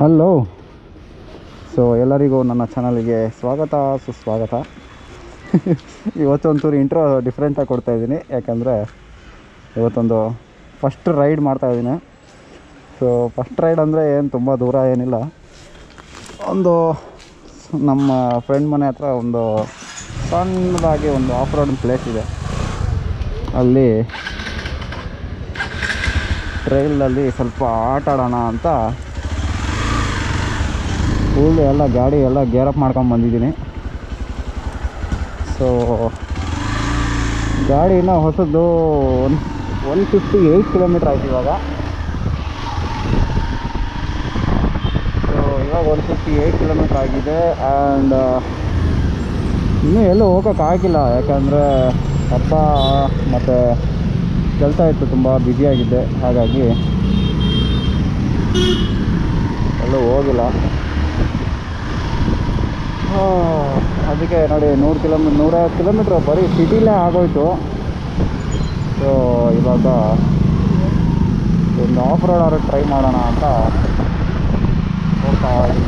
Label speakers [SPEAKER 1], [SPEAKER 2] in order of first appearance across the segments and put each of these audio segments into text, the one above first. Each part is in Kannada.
[SPEAKER 1] ಹಲೋ ಸೊ ಎಲ್ಲರಿಗೂ ನನ್ನ ಚಾನಲಿಗೆ ಸ್ವಾಗತ ಸುಸ್ವಾಗತ ಇವತ್ತೊಂಚೂರು ಇಂಟ್ರೋ ಡಿಫ್ರೆಂಟಾಗಿ ಕೊಡ್ತಾಯಿದ್ದೀನಿ ಯಾಕಂದರೆ ಇವತ್ತೊಂದು ಫಸ್ಟ್ ರೈಡ್ ಮಾಡ್ತಾಯಿದ್ದೀನಿ ಸೊ ಫಸ್ಟ್ ರೈಡ್ ಅಂದರೆ ಏನು ತುಂಬ ದೂರ ಏನಿಲ್ಲ ಒಂದು ನಮ್ಮ ಫ್ರೆಂಡ್ ಮನೆ ಹತ್ರ ಒಂದು ಸಣ್ಣದಾಗಿ ಒಂದು ಆಫ್ ರೋಡ್ ಪ್ಲೇಸ್ ಇದೆ ಅಲ್ಲಿ ಟ್ರೈಲಲ್ಲಿ ಸ್ವಲ್ಪ ಆಟ ಆಡೋಣ ಅಂತ ಫುಲ್ ಎಲ್ಲ ಗಾಡಿ ಎಲ್ಲ ಗೇರ್ ಅಪ್ ಮಾಡ್ಕೊಂಡು ಬಂದಿದ್ದೀನಿ ಸೊ ಗಾಡಿನ ಹೊಸದು one one fifty eight kilometre ಆಯ್ತು ಇವಾಗ ಸೊ ಇವಾಗ ಒನ್ ಫಿಫ್ಟಿ ಏಯ್ಟ್ ಕಿಲೋಮೀಟ್ರ್ ಆಗಿದೆ ಆ್ಯಂಡ್ ಇನ್ನೂ ಎಲ್ಲೂ ಹೋಗೋಕ್ಕಾಗಿಲ್ಲ ಯಾಕಂದರೆ ಹಬ್ಬ ಮತ್ತು ಕೆಲಸ ಇತ್ತು ತುಂಬ ಬ್ಯುಸಿಯಾಗಿದ್ದೆ ಹಾಗಾಗಿ ಎಲ್ಲೂ ಹೋಗಿಲ್ಲ ಹಾ, ಅದಕ್ಕೆ ನೋಡಿ ನೂರು ಕಿಲೋಮೀಟ್ರ್ ನೂರೈವತ್ತು ಕಿಲೋಮೀಟ್ರ್ ಬರೀ ಸಿಟಿಲೇ ಆಗೋಯ್ತು ಸೊ ಇವಾಗ ಒಂದು ಆಫ್ ರೋಡ್ ಆದ್ರೂ ಟ್ರೈ ಮಾಡೋಣ ಅಂತ ಹೋಗ್ತಾ ಇದ್ದೀನಿ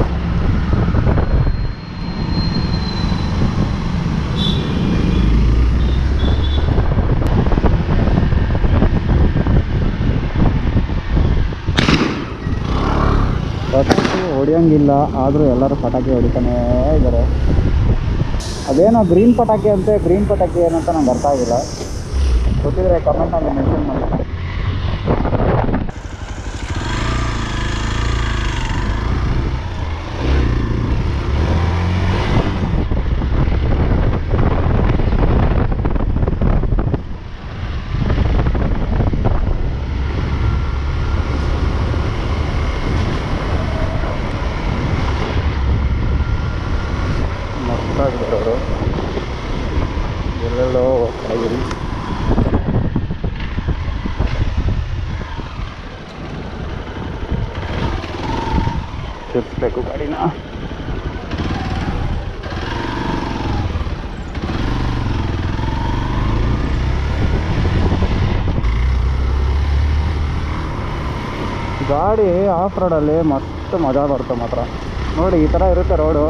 [SPEAKER 1] ಪಟಾಕಿ ಹೊಡಿಯೋಂಗಿಲ್ಲ ಆದರೂ ಎಲ್ಲರೂ ಪಟಾಕಿ ಹೊಡಿತಾನೇ ಇದ್ದಾರೆ ಅದೇನೋ ಗ್ರೀನ್ ಪಟಾಕಿ ಅಂತೆ ಗ್ರೀನ್ ಪಟಾಕಿ ಏನಂತ ನಂಗೆ ಅರ್ಥ ಆಗಿಲ್ಲ ಗೊತ್ತಿದ್ರೆ ಕಮೆಂಟಲ್ಲಿ ಮೆನ್ಷನ್ ಮಾಡಿ ಮಸ್ತಾಗಿದ್ದಾರೆ ಅವರು ಎಲ್ಲೆಲ್ಲೋ ಹೋಗ್ತಾಯಿದ್ದೀರಿ ತಿರ್ಸ್ಬೇಕು ಗಾಡಿನ ಗಾಡಿ ಆಫ್ ರೋಡಲ್ಲಿ ಮಸ್ತ್ ಮಜಾ ಬರುತ್ತೆ ಮಾತ್ರ ನೋಡಿ ಈ ಥರ ಇರುತ್ತೆ ರೋಡು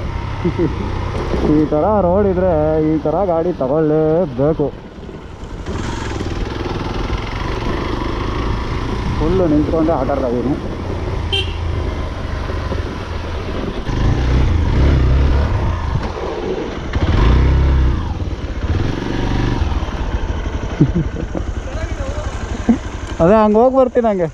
[SPEAKER 1] ಈ ಥರ ರೋಡ್ ಇದ್ದರೆ ಈ ಥರ ಗಾಡಿ ತಗೊಳ್ಳೇಬೇಕು ಫುಲ್ಲು ನಿಂತ್ಕೊಂಡೆ ಆಟ ಆಡ್ತಾ ಇದ್ದೀನಿ ಅದೇ ಹಂಗೆ ಹೋಗಿ ಬರ್ತೀನಿ ಹಂಗೆ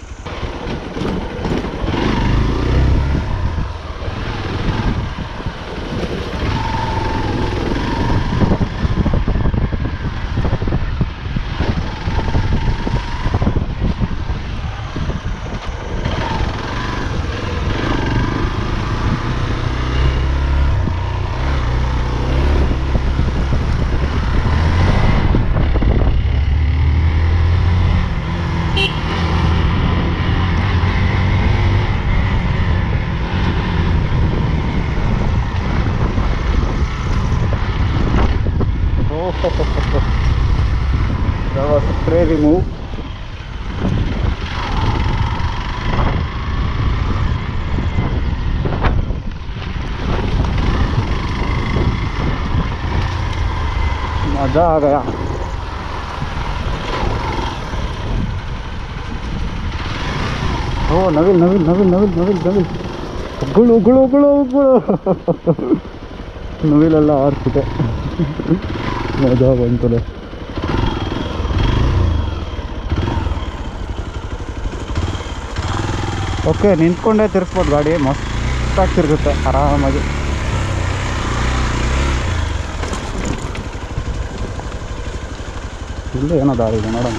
[SPEAKER 1] Oh, that was a crazy move. मज़ा आ गया ಓ ನವಿಲ್ ನವಿಲ್ ನವಿಲ್ ನವಿಲ್ ನವಿಲ್ ನವಿಲ್ ಉಗುಳು ಉಗುಳು ಉಗುಳು ಉಗುಳು ನವಿಲೆಲ್ಲ ಆರ್ತಿದೆ ಮಜಾ ಬಂತದೆ ಓಕೆ ನಿಂತ್ಕೊಂಡೇ ತಿರ್ಸ್ಬೋದು ಗಾಡಿ ಮಸ್ತಾಗಿ ತಿರುಗುತ್ತೆ ಆರಾಮಾಗಿ ಇಲ್ಲೂ ಏನೋ ದಾರಿ ಇದೆ ನೋಡೋಣ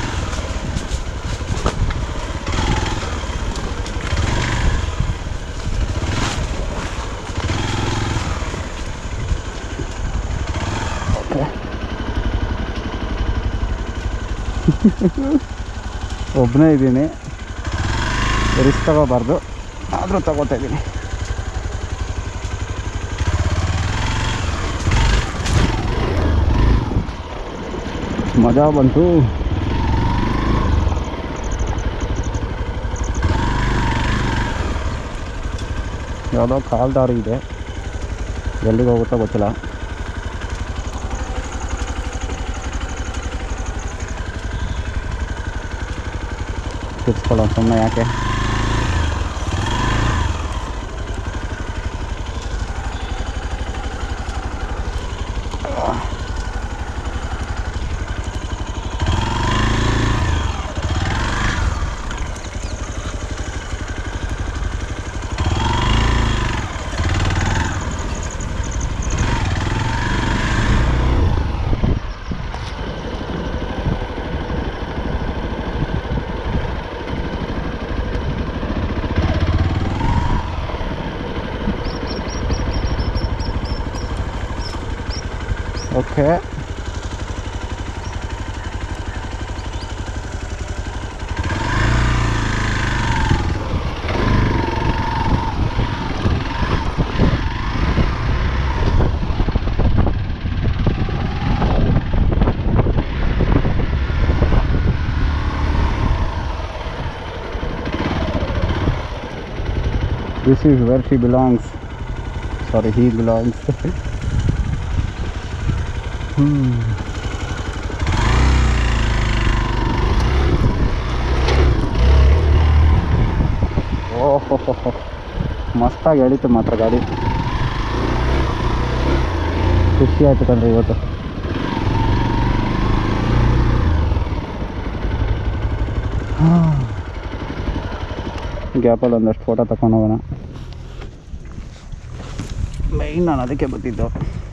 [SPEAKER 1] ಓಕೆ ಒಬ್ಬನೇ ಇದ್ದೀನಿ ರಿಸ್ಕ್ ತಗೋಬಾರ್ದು ಆದರೂ ತಗೋತಾ ಇದ್ದೀನಿ ಮಜಾ ಬಂತು ಯಾವುದೋ ಕಾಲ್ ದಾರಿ ಇದೆ ಎಲ್ಲಿಗೆ ಹೋಗುತ್ತೋ ಗೊತ್ತಿಲ್ಲ ತಿರ್ಸ್ಕೊಳ್ಳೋ ಸುಮ್ಮನೆ ಯಾಕೆ okay This is where she belongs. Sorry, he belongs. hmm. ಓಹೋ ಮಸ್ತಾಗಿ ಎಳೀತು ಮಾತ್ರ ಗಾಡಿ ಖುಷಿ ಆಯ್ತು ಕಣ್ರಿ ಇವತ್ತು ಗ್ಯಾಪಲ್ಲಿ ಒಂದಷ್ಟು ಫೋಟೋ ತಗೊಂಡು ಹೋಗೋಣ ಮೈನ್ ನಾನು ಅದಕ್ಕೆ ಬಂದಿದ್ದು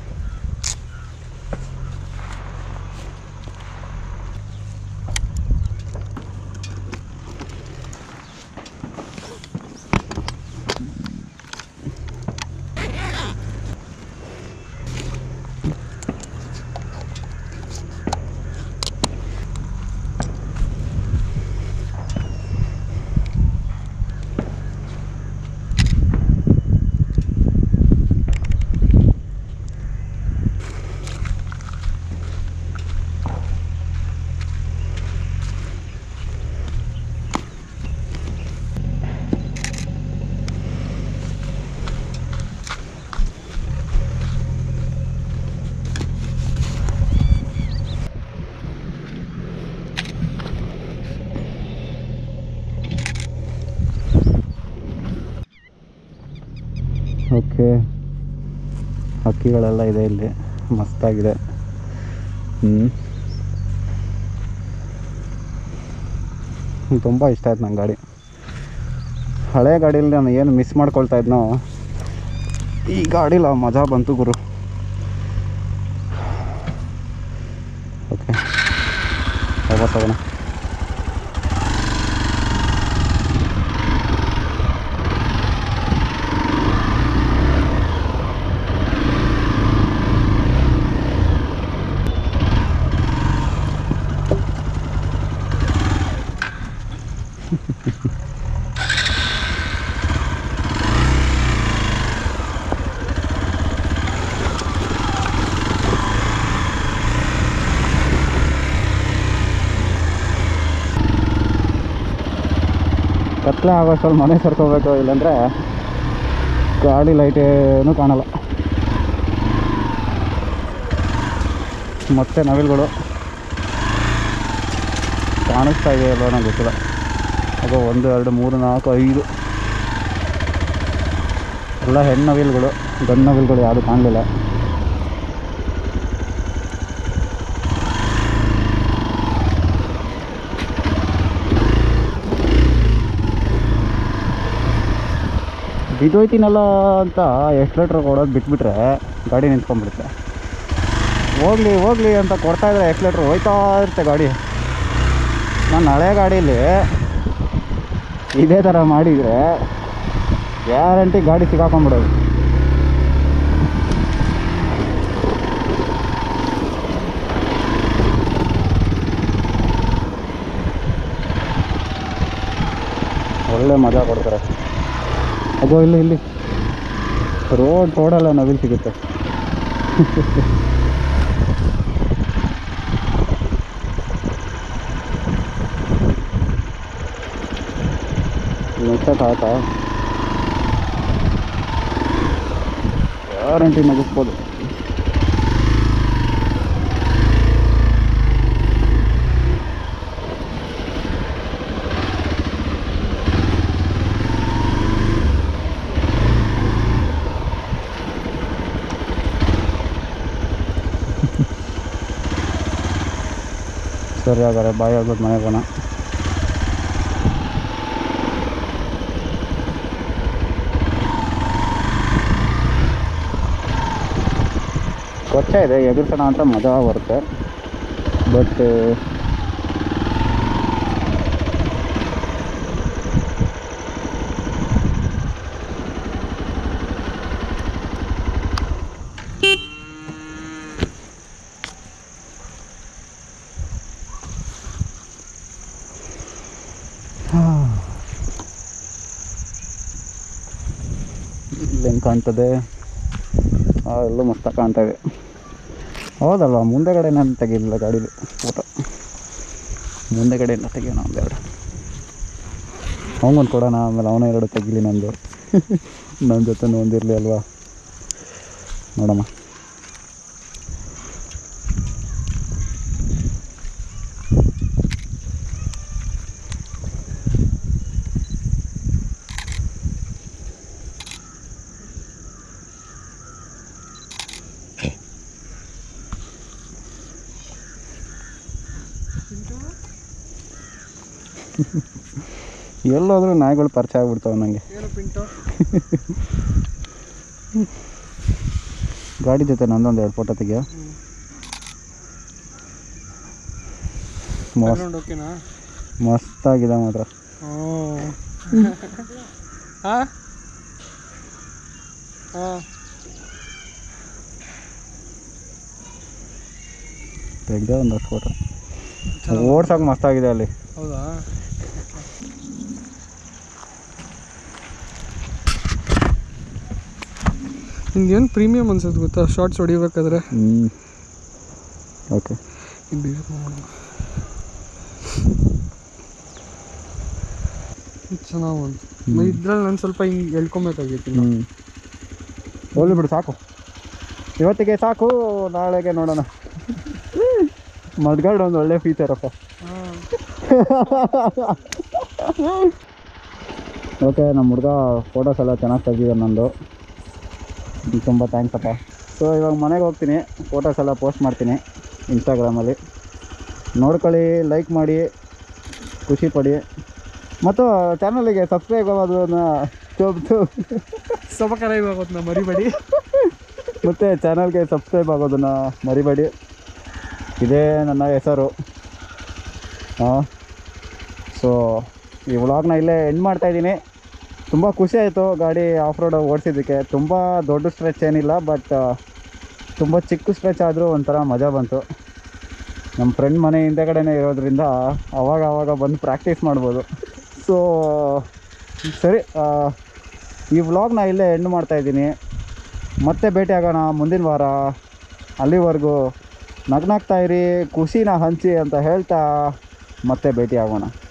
[SPEAKER 1] ಓಕೆ ಹಕ್ಕಿಗಳೆಲ್ಲ ಇದೆ ಇಲ್ಲಿ ಮಸ್ತಾಗಿದೆ ಹ್ಞೂ ತುಂಬ ಇಷ್ಟ ಆಯ್ತು ನನ್ನ ಗಾಡಿ ಹಳೆ ಗಾಡೀಲಿ ನಾನು ಏನು ಮಿಸ್ ಮಾಡ್ಕೊಳ್ತಾ ಇದ್ನೋ ಈ ಗಾಡೀಲಿ ಆ ಮಜಾ ಬಂತು ಗುರು ಓಕೆ ವಾಪಸ್ ಹೋಗೋಣ ಕತ್ಲೆ ಆಗೋಷ್ಟರಲ್ಲಿ ಮನೆ ಸರ್ಕೋಬೇಕು ಇಲ್ಲಾಂದರೆ ಗಾಡಿ ಲೈಟ್ ಏನೂ ಕಾಣಲ್ಲ ಮತ್ತೆ ನವಿಲುಗಳು ಕಾಣಿಸ್ತಾ ಇದೆಯಲ್ವ ನಂಗೆ ಗೊತ್ತಿಲ್ಲ ಅದು ಒಂದು ಎರಡು ಮೂರು ನಾಲ್ಕು ಐದು ಎಲ್ಲ ಹೆಣ್ಣು ನವಿಲುಗಳು ಗಂಡು ನವಿಲುಗಳು ಯಾವುದು ಕಾಣಲಿಲ್ಲ ಬಿದ್ದೋಯ್ತೀನಲ್ಲ ಅಂತ ಎಕ್ಸ್ಲೇಟ್ರ್ ಕೊಡೋದು ಬಿಟ್ಬಿಟ್ರೆ ಗಾಡಿ ನಿಂತ್ಕೊಂಡ್ಬಿಡುತ್ತೆ ಹೋಗ್ಲಿ ಹೋಗ್ಲಿ ಅಂತ ಕೊಡ್ತಾ ಇದ್ರೆ ಎಕ್ಸ್ಲೇಟ್ರ್ ಹೋಯ್ತಾ ಇರುತ್ತೆ ಗಾಡಿ ನನ್ನ ಹಳೆ ಗಾಡೀಲಿ ಇದೇ ಥರ ಮಾಡಿದರೆ ಗ್ಯಾರಂಟಿ ಗಾಡಿ ಸಿಕ್ಕಾಕೊಂಡ್ಬಿಡೋದು ಒಳ್ಳೆ ಮಜಾ ಕೊಡ್ತಾರೆ ಅಗೋ ಇಲ್ಲಿ ಇಲ್ಲಿ ರೋಡ್ ರೋಡಲ್ಲ ನವಿಲು ಸಿಗುತ್ತೆ ನೆಕ್ಸ್ಟ್ ಆಯ್ತಾ ಗ್ಯಾರಂಟಿ ಮುಗಿಸ್ಬೋದು ಸರಿ ಹಾಗಾದ್ರೆ ಬಾಯ್ ಹೇಳ್ಬಿಟ್ಟು ಮನೆಗೆ ಹೋಗೋಣ ಸ್ವಚ್ಛ ಇದೆ ಎದುರ್ಸೋಣ ಅಂತ ಮಜಾ ಬರುತ್ತೆ ಬಟ್ ಹೆಂಗೆ ಕಾಣ್ತದೆ ಆ, ಎಲ್ಲೂ ಮಸ್ತ ಕಾಣ್ತಾ ಇದೆ ಹೌದಲ್ವಾ ಮುಂದೆಗಡೆ ನಾನು ತೆಗಿಲಿಲ್ಲ ಗಾಡೀಲಿ ಫೋಟೋ ಮುಂದೆಗಡೆಯಿಂದ ತೆಗಿಯೋಣ ಒಂದೆರಡು ಅವನಿಗೊಂದು ಕೊಡೋಣ ಆಮೇಲೆ ಅವನ ಎರಡು ತೆಗಿಲಿ ನಂದು ನನ್ನ ಜೊತೆ ಒಂದಿರಲಿ ಅಲ್ವಾ ನೋಡಮ್ಮ ಎಲ್ಲೋದ್ರೂ ನಾಯಿಗಳು ಪರಿಚಯ ಆಗ್ಬಿಡ್ತಾವೆ ನನಗೆ
[SPEAKER 2] ಏನು ಪಿಂಟು
[SPEAKER 1] ಗಾಡಿ ಜೊತೆ ನಂದೊಂದು ಎರಡು ಫೋಟೋ ತೆಗಿಯೋ ಮಸ್ತ್
[SPEAKER 2] ಬ್ಯಾಕ್ಗ್ರೌಂಡ್ ಓಕೆನಾ
[SPEAKER 1] ಮಸ್ತಾಗಿದೆ ಮಾತ್ರ
[SPEAKER 2] ಓ ಹಾ ಹಾ
[SPEAKER 1] ತೆಗ್ದೆ ಒಂದಷ್ಟು ಫೋಟೋ ಓಡ್ಸೋಕೆ ಮಸ್ತಾಗಿದೆ ಅಲ್ಲಿ
[SPEAKER 2] ಹೌದಾ ನಿಮ್ಗೇನು ಪ್ರೀಮಿಯಮ್ ಅನ್ಸುತ್ತೆ ಗೊತ್ತಾ ಶಾರ್ಟ್ಸ್ ಹೊಡಿಬೇಕಾದ್ರೆ
[SPEAKER 1] ಹ್ಞೂ ಓಕೆ
[SPEAKER 2] ಚೆನ್ನಾಗಿ ಬಂತು ಇದ್ರಲ್ಲಿ ನಾನು ಸ್ವಲ್ಪ ಹಿಂಗೆ ಎಳ್ಕೊಬೇಕಾಗಿತ್ತು
[SPEAKER 1] ಹ್ಞೂ ಹೋಗ್ಲಿ ಬಿಡು ಸಾಕು ಇವತ್ತಿಗೆ ಸಾಕು ನಾಳೆಗೆ ನೋಡೋಣ ಮಡ್ಗಾರ್ಡ್ ಒಂದು ಒಳ್ಳೆ ಫೀಚರಪ್ಪ ಓಕೆ ನಮ್ಮ ಹುಡುಗ ಫೋಟೋಸ್ ಎಲ್ಲ ಚೆನ್ನಾಗಿ ತೆಗಿದಾರೆ ನಂದು ತುಂಬ ಥ್ಯಾಂಕ್ಸ್ ಅಪ್ಪ ಸೊ ಇವಾಗ ಮನೆಗೆ ಹೋಗ್ತೀನಿ ಫೋಟೋಸ್ ಎಲ್ಲ ಪೋಸ್ಟ್ ಮಾಡ್ತೀನಿ ಇನ್ಸ್ಟಾಗ್ರಾಮಲ್ಲಿ ನೋಡ್ಕೊಳ್ಳಿ ಲೈಕ್ ಮಾಡಿ ಖುಷಿ ಪಡಿ ಮತ್ತು ಚಾನಲಿಗೆ ಸಬ್ಸ್ಕ್ರೈಬ್ ಆಗೋದನ್ನ
[SPEAKER 2] ಸಬಕರೈವ್ ಆಗೋದು ನಾ ಮರಿಬೇಡಿ
[SPEAKER 1] ಮತ್ತು ಚಾನಲ್ಗೆ ಸಬ್ಸ್ಕ್ರೈಬ್ ಆಗೋದನ್ನು ಮರಿಬೇಡಿ ಇದೇ ನನ್ನ ಹೆಸರು ಹಾಂ ಸೊ ಈ ವ್ಲಾಗ್ನ ಇಲ್ಲೇ ಎಂಡ್ ಮಾಡ್ತಾಯಿದ್ದೀನಿ ತುಂಬ ಖುಷಿ ಆಯಿತು ಗಾಡಿ ಆಫ್ ರೋಡ್ ಓಡಿಸಿದ್ದಕ್ಕೆ ತುಂಬ ದೊಡ್ಡ ಸ್ಟ್ರೆಚ್ ಏನಿಲ್ಲ ಬಟ್ ತುಂಬ ಚಿಕ್ಕ ಸ್ಟ್ರೆಚ್ ಆದರೂ ಒಂಥರ ಮಜಾ ಬಂತು ನಮ್ಮ ಫ್ರೆಂಡ್ ಮನೆ ಹಿಂದೆಗಡೆನೇ ಇರೋದ್ರಿಂದ ಅವಾಗ ಅವಾಗ ಬಂದು ಪ್ರಾಕ್ಟೀಸ್ ಮಾಡ್ಬೋದು ಸೊ ಸರಿ ಆ, ಈ ವ್ಲಾಗ್ನ ಇಲ್ಲೇ ಎಂಡ್ ಮಾಡ್ತಾಯಿದ್ದೀನಿ ಮತ್ತೆ ಭೇಟಿ ಆಗೋಣ ಮುಂದಿನ ವಾರ ಅಲ್ಲಿವರೆಗೂ ನಗ್ನಾಗ್ತಾ ಇರಿ ಖುಷಿನ ಹಂಚಿ ಅಂತ ಹೇಳ್ತಾ ಮತ್ತೆ ಭೇಟಿ ಆಗೋಣ